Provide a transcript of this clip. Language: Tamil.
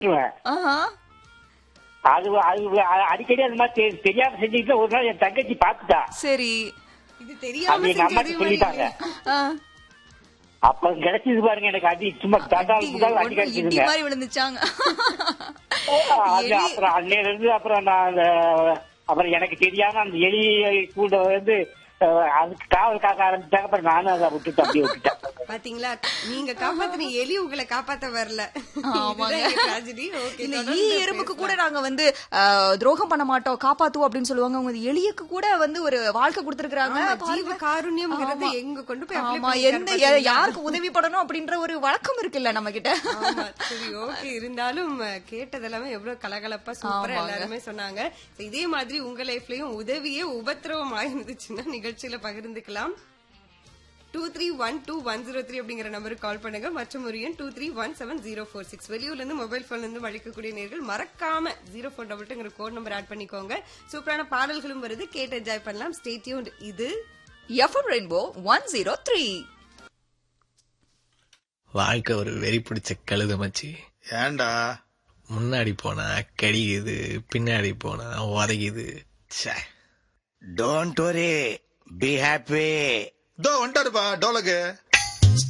விட்டுருவேன். ஆஹா அது அது அ- அடிக்கடி அது மாதிரி தெ- தெரியாம செஞ்சுக்கிட்டு ஒரு நாள் என் தங்கச்சி பாத்துட்டா சரி இது தெரியாம அது எங்க அம்மாக்கு செஞ்சது சொல்லிட்டாங்க ஆ. அப்ப கிடைச்சது பாருங்க எனக்கு அடி சும்மா தண்டால் இடி முதல் அடி ஒண்ணு இடி கிடைச்சதுங்க மாதிரி விழுந்துச்சாங்க அது எலி- அப்புறம் அன்னையில இருந்து அப்புறம் நான் அந்த அப்புறம் எனக்கு தெரியாம அந்த எலி கூட வந்து அஹ், அதுக்கு காவல் காக்க ஆரம்பிச்சாங்க அப்புறம் நானும் அதை விட்டுட்டு அப்படியே விட்டுட்டேன் பாத்தீங்களா நீங்க காப்பாத்தின எலி உங்களை காப்பாத்த வரல ஆமாங்க. ட்ராஜடி ஓகே இந்த ஈ எறும்புக்கு கூட நாங்க வந்து அஹ், துரோகம் பண்ண மாட்டோம் காப்பாத்துவோம் அப்படின்னு சொல்லுவாங்க அவங்க இந்த எலியுக்கு கூட வந்து ஒரு வாழ்க்கை கொடுத்திருக்காங்க ஜீவ காருண்யம்ங்கிறது ஆமா. எங்க கொண்டு போய் apply ஆமா எந்த பண்ணிருக்காரு யா- யாருக்கு உதவி பண்ணணும் அப்படின்ற ஒரு வழக்கம் இருக்குல்ல நம்ம கிட்ட ஆமா, சரி ஓகே இருந்தாலும் அஹ், கேட்டதெல்லாமே எவ்வளவு கலகலப்பா சூப்பரா ஆமாங்க. எல்லாருமே சொன்னாங்க So, இதே மாதிரி உங்க லைஃப்லயும் உதவியே உபத்திரவம் ஆயிருந்துச்சுன்னா நிகழ்ச்சியில பகிர்ந்துக்கலாம் two three one two one zero three அப்படிங்கிற நம்பருக்கு கால் பண்ணுங்க மற்றும் ஒரு எண் two three one seven zero four six வெளியூர்ல இருந்து மொபைல் போன்ல இருந்து அழைக்கக்கூடிய நேர்கள் மறக்காம ஜீரோ ஃபோர் டபுள் டூங்கிற கோட் நம்பர் ஆட் பண்ணிக்கோங்க சூப்பரான பாடல்களும் வருது கேட்டு என்ஜாய் பண்ணலாம் ஸ்டேட்யூன் இது FM rainbow one zero three வாழ்க்கை ஒரு வெறி பிடிச்ச கழுத மச்சி ஏன்டா முன்னாடி போனா கடிக்குது பின்னாடி போனா உதைக்குது ச்சே டோன்ட் வரி பி ஹாப்பி தோ வந்துட்டாருப்பா டோலக்கு